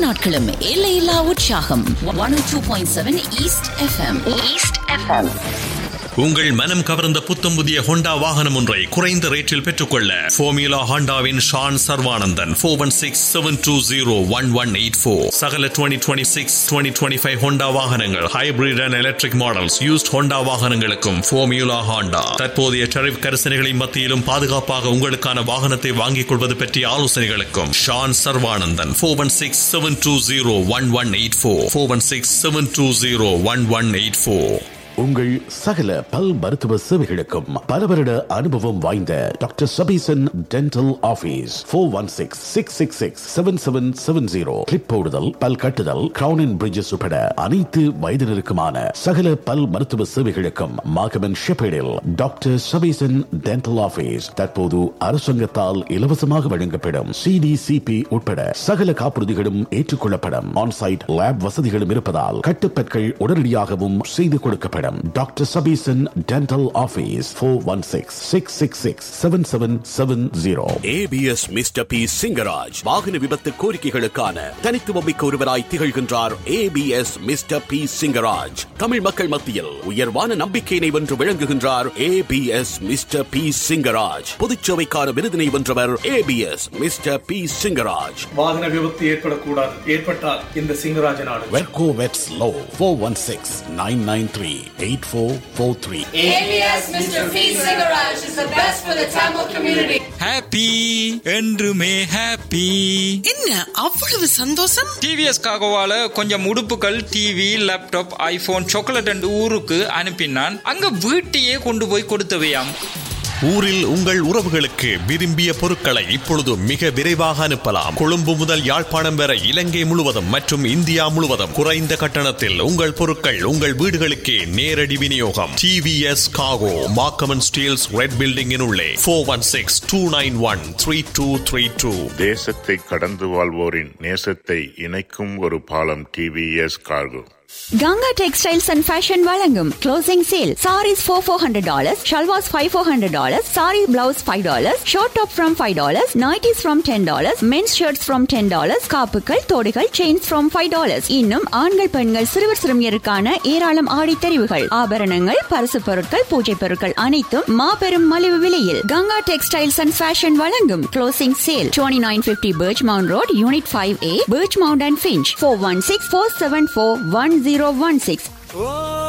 நாட்களும் எல்லையில்லா உற்சாகம் one two point seven east FM east FM உங்கள் மனம் கவர்ந்த புத்தம் புதிய ஹோண்டா வாகனம் ஒன்றை குறைந்த ரேட்டில் பெற்றுக்கொள்ள ஃபோமியூலா ஹாண்டாவின் Shan Sarvananthan four one six seven two zero one one eight four சகல twenty twenty six twenty twenty five Honda வாகனங்கள் hybrid and electric models used Honda வாகனங்களுக்கும் ஃபோமியூலா ஹாண்டா தற்போதைய டரிஃப் கரிசனைகளின் மத்தியிலும் பாதுகாப்பாக உங்களுக்கான வாகனத்தை வாங்கிக் கொள்வது பற்றிய ஆலோசனைகளுக்கும் Shan Sarvananthan four one six seven two zero one one eight four four one six seven two zero one one eight four உங்கள் சகல பல் மருத்துவ சேவைகளுக்கும் பல வருட அனுபவம் வாய்ந்த doctor Sabesan dental office four one six six six six seven seven seven zero clip போடுதல் பல் கட்டுதல் கிரவுன் அண்ட் பிரிட்ஜஸ் உட்பட அனைத்து வயதினருக்குமான சகல பல் மருத்துவ சேவைகளுக்கும் மாகமன் ஷெப்பேடில் டாக்டர் சபீசன் டென்டல் ஆபீஸ் தற்போது அரசாங்கத்தால் இலவசமாக வழங்கப்படும் சிடிசிபி உட்பட சகல காப்புறுதிகளும் ஏற்றுக்கொள்ளப்படும் ஆன்சைட் லேப் வசதிகளும் இருப்பதால் கட்டுப்பற்கள் உடனடியாகவும் செய்து கொடுக்கப்படும் doctor Sabesan dental office four one six six six six seven seven seven zero ABS mister P Singaraj வாகன விபத்து கோரிக்கைகளுக்கான தனித்துவமிக்க ஒருவராய் திகழ்கின்றார் ABS mister P Singaraj Tamil மக்கள் மத்தியில் உயர்வான நம்பிக்கையினை வென்று விளங்குகின்றார் ஏபிஎஸ் மிஸ்டர் பி சிங்கராஜ் பொதுச்சேவைக்கான விருதினை வென்றவர் ஏபிஎஸ் மிஸ்டர் பி சிங்கராஜ் வாகன விபத்து ஏற்படக்கூடாது ஏற்பட்டால் இந்த சிங்கராஜ நாடு வெர்கோ வெட்ஸ் law four one six nine nine three eight four four three ABS Mr. P. Cigarage is the best for the Tamil community. Happy என்றுமே ஹாப்பி என்ன அவ்வளவு சந்தோஷம் டிவிஎஸ் காகோவால கொஞ்சம் உடுப்புகள் TV laptop iPhone chocolate and ஊருக்கு அனுப்பினான் அங்க வீட்டையே கொண்டு போய் கொடுத்தவையாம் ஊரில் உங்கள் உறவுகளுக்கு விரும்பிய பொருட்களை இப்பொழுது மிக விரைவாக அனுப்பலாம் கொழும்பு முதல் யாழ்ப்பாணம் வரை இலங்கை முழுவதும் மற்றும் இந்தியா முழுவதும் குறைந்த கட்டணத்தில் உங்கள் பொருட்கள் உங்கள் வீடுகளுக்கே நேரடி விநியோகம் டிவிஎஸ் காகோ மாக்கமன் ஸ்டீல்ஸ் ரெட் பில்டிங்கின் உள்ளே four one six two nine one three two three two தேசத்தை கடந்து வாழ்வோரின் நேசத்தை இணைக்கும் ஒரு பாலம் TVS cargo Ganga textiles and fashion வழங்கும் closing sale sarees four for hundred dollars shalwars five for hundred dollars sari blouse five dollars short top from five dollars nighties from ten dollars men's shirts from ten dollars காப்புகள் தோடுகள் chains from five dollars இன்னும் ஆண்கள் பெண்கள் சிறுவர் சிறுமியருக்கான ஏராளம் ஆடி தெரிவுகள் ஆபரணங்கள் பரிசு பொருட்கள் பூஜை பொருட்கள் அனைத்தும் மாபெரும் மலிவு விலையில் கங்கா டெக்ஸ்டைல்ஸ் அண்ட் ஃபேஷன் வழங்கும் closing sale twenty nine fifty Birchmount road unit five A Birchmount and Finch four one six four seven four one zero one six